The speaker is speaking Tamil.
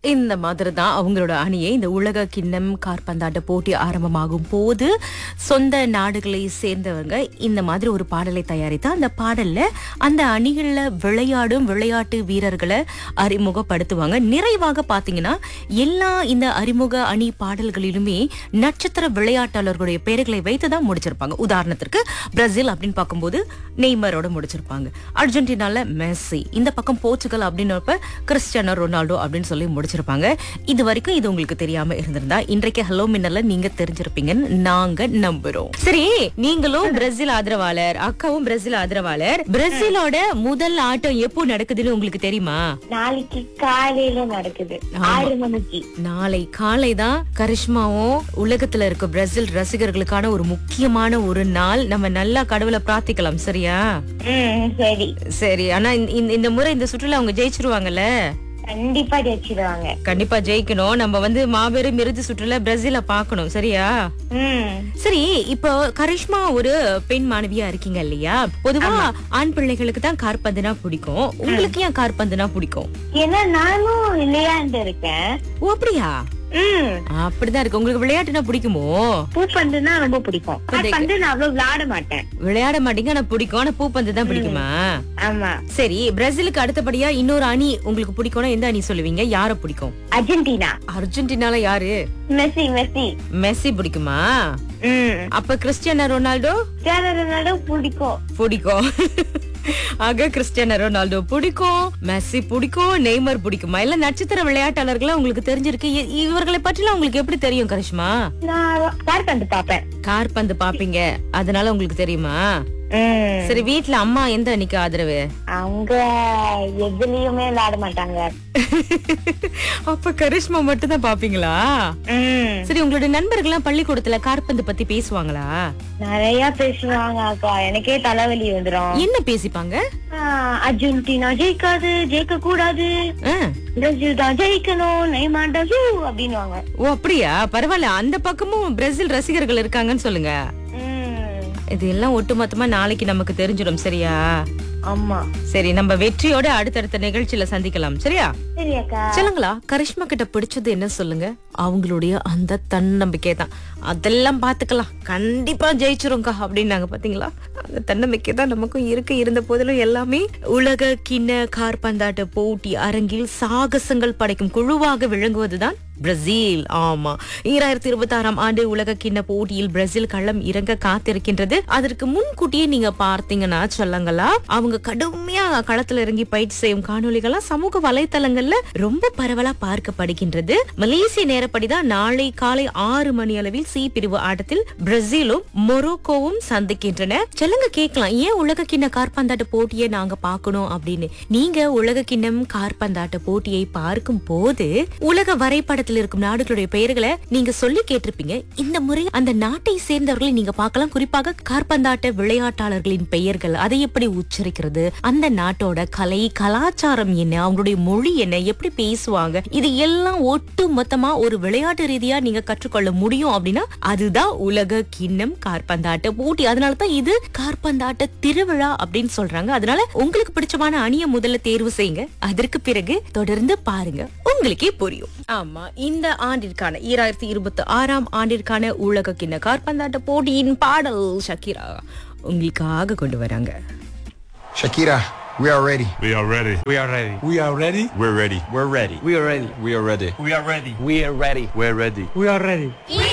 இந்த மாதிரி தான் அவங்களோட அணியை இந்த உலக கிண்ணம் காற்பந்தாட்ட போட்டி ஆரம்பமாகும் போது சொந்த நாடுகளை சேர்ந்தவங்க இந்த மாதிரி ஒரு பாடலை தயாரித்து அந்த பாடல்ல அந்த அணிகள்ல விளையாடும் விளையாட்டு வீரர்களை அறிமுகப்படுத்துவாங்க நிறைவாக பாத்தீங்கன்னா எல்லா இந்த அறிமுக அணி பாடல்களிலுமே நட்சத்திர விளையாட்டாளர்களுடைய பெயர்களை வைத்து தான் முடிச்சிருப்பாங்க உதாரணத்திற்கு பிரேசில் அப்படின்னு பார்க்கும்போது நெய்மரோட முடிச்சிருப்பாங்க அர்ஜென்டினால மெஸ்ஸி இந்த பக்கம் போர்ச்சுகல் அப்படின்னப்ப கிறிஸ்டியானோ ரொனால்டோ அப்படின்னு சொல்லி முடிச்சிருப்பாங்க இது வரைக்கும் இது உங்களுக்கு தெரியாம இருந்திருந்தா இன்றைக்கு ஹலோ மின்னல்ல நீங்க தெரிஞ்சிருப்பீங்கன்னு நாங்க நம்புறோம் சரி நீங்களும் பிரேசில் ஆதரவாளர் அக்காவும் பிரேசில் ஆதரவாளர் பிரேசிலோட முதல் ஆட்டம் எப்போ நடக்குதுன்னு உங்களுக்கு தெரியுமா நாளைக்கு காலையில நடக்குது ஆறு மணிக்கு நாளை காலை தான் கரிஷ்மாவும் உலகத்துல இருக்க பிரேசில் ரசிகர்களுக்கான ஒரு முக்கியமான ஒரு நாள் நம்ம நல்லா கடவுளை பிரார்த்திக்கலாம் சரியா ம் சரி சரி ஆனா இந்த- இந்த- இந்த முறை இந்த சுற்றுலா அவங்க ஜெயிச்சிருவாங்கல்ல கண்டிப்பா ஜெயிச்சிடுவாங்க கண்டிப்பா ஜெயிக்கணும் நம்ம வந்து மாபெரும் இறுதி சுற்றுலா பிரேசில பார்க்கணும் சரியா ம் சரி இப்போ கரிஷ்மா ஒரு பெண் மாணவியா இருக்கீங்க இல்லையா பொதுவா ஆண் பிள்ளைகளுக்கு தான் கார்பந்துனா பிடிக்கும் உங்களுக்கு ஏன் கார்பந்துனா பிடிக்கும் ஏன்னா நானும் விளையாண்டு இருக்கேன் ஓ அப்படியா ம் அப்படிதான் இருக்கு உங்களுக்கு விளையாட்டுனா பிடிக்குமோ பூப்பந்துனா ரொம்ப பிடிக்கும் பந்து நான் அவ்வளவு விளையாட மாட்டேன் விளையாட மாட்டீங்க ஆனா பிடிக்கும் ஆனா பூப்பந்து தான் பிடிக்குமா ஆமா சரி பிரேசிலுக்கு அடுத்தபடியா இன்னொரு அணி உங்களுக்கு பிடிக்கும்னா எந்த அணி சொல்லுவீங்க யார பிடிக்கும் அர்ஜென்டினா அர்ஜென்டினால யாரு மெஸ்ஸி மெஸ்ஸி மெஸ்ஸி பிடிக்குமா ம் அப்ப கிறிஸ்டியானோ ரொனால்டோ கிறிஸ்டியானோ ரொனால்டோ பிடிக்கும் பிடிக்கும் ஆக கிறிஸ்டியானோ ரொனால்டோ பிடிக்கும் மெஸ்ஸி பிடிக்கும் நெய்மர் பிடிக்குமா இல்ல நட்சத்திர விளையாட்டாளர்களா உங்களுக்கு தெரிஞ்சிருக்கு இ- இவர்களை பற்றிலாம் உங்களுக்கு எப்படி தெரியும் கரிஷ்மா நான் கார்பந்து பாப்பேன் கார்பந்து பாப்பீங்க அதனால உங்களுக்கு தெரியுமா ம் சரி வீட்ல அம்மா எந்த அணிக்கு ஆதரவு அவங்க எதுலயுமே விளையாட மாட்டாங்க அப்ப கரிஷ்மா மட்டும் தான் பாப்பீங்களா ம் சரி உங்களுடைய நண்பர்கள்லாம் பள்ளிக்கூடத்துல கார்பந்து பத்தி பேசுவாங்களா நிறைய பேசுவாங்க அக்கா எனக்கே தலைவலி வந்துரும் என்ன பேசிப்பாங்க ஆஹ், அர்ஜென்டினா ஜெயிக்காது ஜெயிக்க கூடாது ஆ, பிரேசில் தான் ஜெயிக்கணும் நெய்மாண்டா அப்படின்னுவாங்க ஓ அப்படியா பரவாயில்ல அந்த பக்கமும் பிரேசில் ரசிகர்கள் இருக்காங்கன்னு சொல்லுங்க ம், இது எல்லாம் ஒட்டுமொத்தமா நாளைக்கு நமக்கு தெரிஞ்சிடும் சரியா ஆமா சரி நம்ம வெற்றியோட அடுத்தடுத்த நிகழ்ச்சியில சந்திக்கலாம் சரியா சரி அக்கா சொல்லுங்களா கரிஷ்மா கிட்ட பிடிச்சது என்ன சொல்லுங்க அவங்களுடைய அந்த தன்னம்பிக்கை தான் அதெல்லாம் பாத்துக்கலாம் கண்டிப்பா ஜெயிச்சிரும்க்கா அப்படின்னாங்க பாத்தீங்களா அந்த தன்னம்பிக்கை தான் நமக்கும் இருக்கு இருந்த போதிலும் எல்லாமே உலக கிண்ண கார்பந்தாட்ட போட்டி அரங்கில் சாகசங்கள் படைக்கும் குழுவாக விளங்குவதுதான் பிரேசில் ஆமா ஈராயிரத்தி இருபத்தி ஆறாம் ஆண்டு உலக கிண்ண போட்டியில் பிரேசில் களம் இறங்க காத்திருக்கின்றது அதற்கு முன்கூட்டியே நீங்க பார்த்தீங்கன்னா சொல்லுங்களா அவங்க கடுமையா களத்துல இறங்கி பயிற்சி செய்யும் காணொளிகளா சமூக வலைத்தளங்கள்ல ரொம்ப பரவலா பார்க்கப்படுகின்றது மலேசிய நேரப்படிதான் நாளை காலை ஆறு மணி அளவில் சி பிரிவு ஆட்டத்தில் பிரேசிலும் மொரோக்கோவும் சந்திக்கின்றன சொல்லுங்க கேட்கலாம் ஏன் உலக கிண்ண கார்பந்தாட்ட போட்டியை நாங்க பார்க்கணும் அப்படின்னு நீங்க உலக கிண்ணம் கார்பந்தாட்ட போட்டியை பார்க்கும் போது உலக வரைபடத்தில் இருக்கும் நாடுகளுடைய பெயர்களை நீங்க சொல்லி கேட்டிருப்பீங்க இந்த முறை அந்த நாட்டை சேர்ந்தவர்களை நீங்க பார்க்கலாம் குறிப்பாக கார்பந்தாட்ட விளையாட்டாளர்களின் பெயர்கள் அதை எப்படி உச்சரிக்கிறது அந்த நாட்டோட கலை கலாச்சாரம் என்ன அவங்களுடைய மொழி என்ன எப்படி பேசுவாங்க இது எல்லாம் ஒட்டு மொத்தமா ஒரு விளையாட்டு ரீதியா நீங்க கற்றுக்கொள்ள முடியும் அப்படின்னா அதுதான் உலக கிண்ணம் கார்பந்தாட்ட போட்டி அதனால தான் இது கார்பந்தாட்ட திருவிழா அப்படின்னு சொல்றாங்க அதனால உங்களுக்கு பிடிச்சமான அணியை முதல்ல தேர்வு செய்யுங்க அதற்கு பிறகு தொடர்ந்து பாருங்க உங்களுக்கே புரியும் ஆமா இந்த ஆண்டிற்கான ஈராயிரத்தி இருபத்தி ஆறாம் ஆண்டிற்கான உலக கிண்ண கார்பந்தாட்ட போட்டியின் பாடல் ஷக்கீரா உங்களுக்காக கொண்டு வராங்க Shakira, we are ready. We are ready. We are ready. We are ready. We're ready. We're ready. We are ready. We are ready. We are ready. We are ready. We're ready. We are ready.